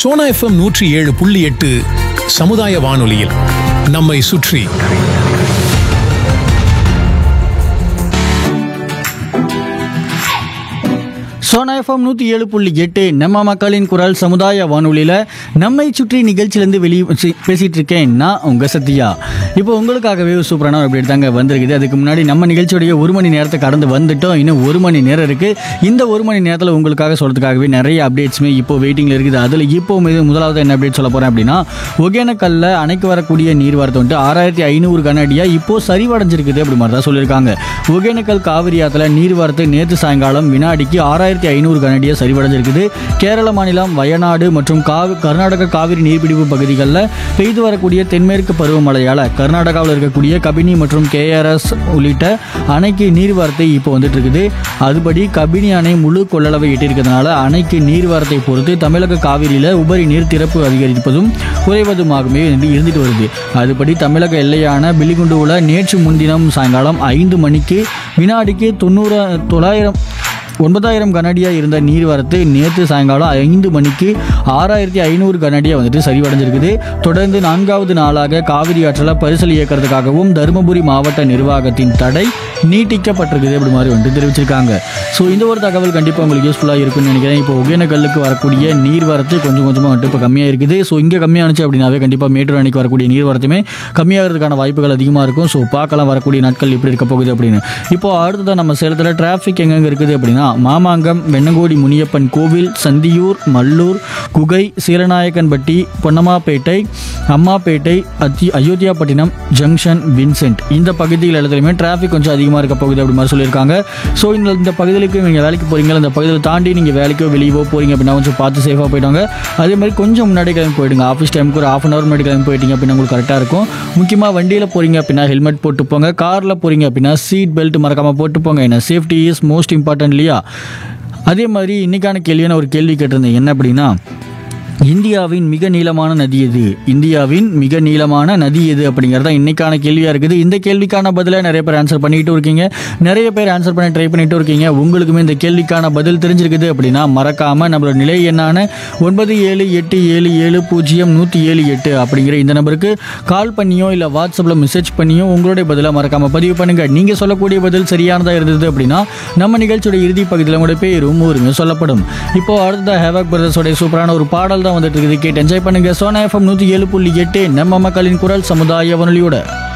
Sona FM நூற்றி ஏழு புள்ளி எட்டு சமுதாய வானொலியில் நம்மை சுற்றி சோனா எஃப்எம் நூற்றி ஏழு புள்ளி எட்டு நம்ம மக்களின் குரல் சமுதாய வானொலியில் நம்மை சுற்றி நிகழ்ச்சியிலேருந்து வெளியே சி- பேசிட்டு இருக்கேன் நான் உங்கள் சத்யா இப்போ உங்களுக்காகவே ஒரு சூப்பரான ஒரு அப்டேட் தாங்க வந்திருக்குது அதுக்கு முன்னாடி நம்ம நிகழ்ச்சியுடைய ஒரு மணி நேரத்தை கடந்து வந்துட்டோம் இன்னும் ஒரு மணி நேரம் இருக்குது இந்த ஒரு மணி நேரத்தில் உங்களுக்காக சொல்கிறதுக்காகவே நிறைய அப்டேட்ஸுமே இப்போ வெயிட்டிங்கில் இருக்குது அதில் இப்போ மீது முதலாவது என்ன அப்டேட் சொல்ல போகிறேன் அப்படின்னா ஒகேனக்கல்ல அணைக்கு வரக்கூடிய நீர்வரத்து வந்துட்டு ஆறாயிரத்தி ஐநூறு கனடியாக இப்போ சரிவடைஞ்சிருக்குது அப்படி மாதிரி தான் சொல்லியிருக்காங்க ஒகேனக்கல் காவிரி ஆற்றுல நீர்வரத்து நேற்று சாயங்காலம் வினாடிக்கு ஆறாயிரத்தி ஐநூறு கனடியாக சரிவடைஞ்சிருக்குது கேரள மாநிலம் வயநாடு மற்றும் காவி கர்நாடக காவிரி நீர்பிடிப்பு பகுதிகளில் பெய்து வரக்கூடிய தென்மேற்கு பருவமழையால் கர்நாடகாவில் இருக்கக்கூடிய கபினி மற்றும் கேஆர்எஸ் உள்ளிட்ட அணைக்கு நீர்வரத்து இப்போ வந்துட்டு இருக்குது அதுபடி கபினி அணை முழு கொள்ளளவை எட்டியிருக்கிறதுனால அணைக்கு நீர்வரத்தை பொறுத்து தமிழக காவிரியில் உபரி நீர் திறப்பு அதிகரிப்பதும் குறைவதுமாகவே இருந்து- இருந்துட்டு வருது அதுபடி தமிழக எல்லையான பிலிகுண்டுவில் நேற்று முன்தினம் சாயங்காலம் ஐந்து மணிக்கு வினாடிக்கு தொண்ணூறு தொள்ளாயிரம் ஒன்பதாயிரம் கனடியாக இருந்த நீர்வரத்து நேற்று சாயங்காலம் ஐந்து மணிக்கு ஆறாயிரத்தி ஐநூறு கனடியாக வந்துட்டு சரிவடைஞ்சிருக்குது தொடர்ந்து நான்காவது நாளாக காவிரி ஆற்றில் பரிசல் இயக்கிறதுக்காகவும் தருமபுரி மாவட்ட நிர்வாகத்தின் தடை நீட்டிக்கப்பட்டிருக்குது அப்படி மாதிரி வந்துட்டு தெரிவிச்சிருக்காங்க ஸோ இந்த ஒரு தகவல் கண்டிப்பாக உங்களுக்கு யூஸ்ஃபுல்லாக இருக்கும்னு நினைக்கிறேன் இப்போ ஒகேனக்கல்லுக்கு வரக்கூடிய நீர்வரத்து கொஞ்சம் கொஞ்சமாக வந்துட்டு இப்போ கம்மியாக இருக்குது ஸோ இங்கே கம்மியானுச்சு அப்படின்னாவே கண்டிப்பாக மேட்டூர் அணைக்கு வரக்கூடிய நீர்வரத்துமே கம்மியாகிறதுக்கான வாய்ப்புகள் அதிகமாக இருக்கும் ஸோ பார்க்கலாம் வரக்கூடிய நாட்கள் எப்படி இருக்க போகுது அப்படின்னு இப்போ அடுத்ததான் நம்ம சேலத்தில் டிராஃபிக் எங்கெங்க இருக்குது அப்படின்னா மாமாங்கம் வெண்ணங்கோடி முனியப்பன் கோவில் சந்தியூர் மல்லூர் குகை சீலநாயக்கன்பட்டி பொன்னம்மாப்பேட்டை அம்மாப்பேட்டை அத்தி அயோத்தியாப்பட்டினம் ஜங்ஷன் வின்சென்ட் இந்த பகுதிகள் எல்லாத்துலையுமே டிராஃபிக் கொஞ்சம் அதிகமாக இருக்க போகுது அப்படி மாதிரி சொல்லியிருக்காங்க ஸோ இந்த இந்த பகுதிகளுக்கு நீங்கள் வேலைக்கு போகிறீங்களா இந்த பகுதியில் தாண்டி நீங்கள் வேலைக்கோ வெளியவோ போகிறீங்க அப்படின்னா கொஞ்சம் பார்த்து சேஃபாக போயிட்டாங்க அதே மாதிரி கொஞ்சம் முன்னாடி கிளம்பி போயிடுங்க ஆஃபீஸ் டைமுக்கு ஒரு ஆஃப் அன் ஹவர் முன்னாடி கிளம்பி போயிட்டீங்க அப்படின்னா உங்களுக்கு கரெக்டாக இருக்கும் முக்கியமாக வண்டியில் போகிறீங்க அப்படின்னா ஹெல்மெட் போட்டு போங்க காரில் போகிறீங்க அப்படின்னா சீட் பெல்ட் மறக்காமல் போட்டு போங்க ஏன்னா சேஃப்டி இஸ் மோஸ்ட் இம்பார்ட்டன்ட் இல்லையா அதே மாதிரி இன்னைக்கான கேள்வியான ஒரு கேள்வி கேட்டிருந்தேன் என்ன அப்படின்னா இந்தியாவின் மிக நீளமான நதி எது இந்தியாவின் மிக நீளமான நதி எது அப்படிங்கிறது தான் இன்னைக்கான கேள்வியாக இருக்குது இந்த கேள்விக்கான பதிலை நிறைய பேர் ஆன்சர் பண்ணிட்டு இருக்கீங்க நிறைய பேர் ஆன்சர் பண்ண ட்ரை பண்ணிட்டு இருக்கீங்க உங்களுக்குமே இந்த கேள்விக்கான பதில் தெரிஞ்சிருக்குது அப்படின்னா மறக்காம நம்மளோட நிலை எண்ணான ஒன்பது ஏழு எட்டு ஏழு ஏழு பூஜ்ஜியம் நூற்றி ஏழு எட்டு அப்படிங்கிற இந்த நம்பருக்கு கால் பண்ணியோ இல்லை வாட்ஸ்அப்பில் மெசேஜ் பண்ணியோ உங்களுடைய பதிலை மறக்காம பதிவு பண்ணுங்க நீங்கள் சொல்லக்கூடிய பதில் சரியானதாக இருந்தது அப்படின்னா நம்ம நிகழ்ச்சியோட இறுதி பகுதியில் உங்களுடைய பேரும் ஊருமே சொல்லப்படும் இப்போ அடுத்த ஹேவாக் பிரதர்ஸோடைய சூப்பரான ஒரு பாடல் தான் வந்துட்டு இருக்குது கேட்டு என்ஜாய் பண்ணுங்க சோனா எஃப்எம் நூற்றி ஏழு புள்ளி எட்டு நம்ம மக்களின் குரல் சமுதாய வானொலியோட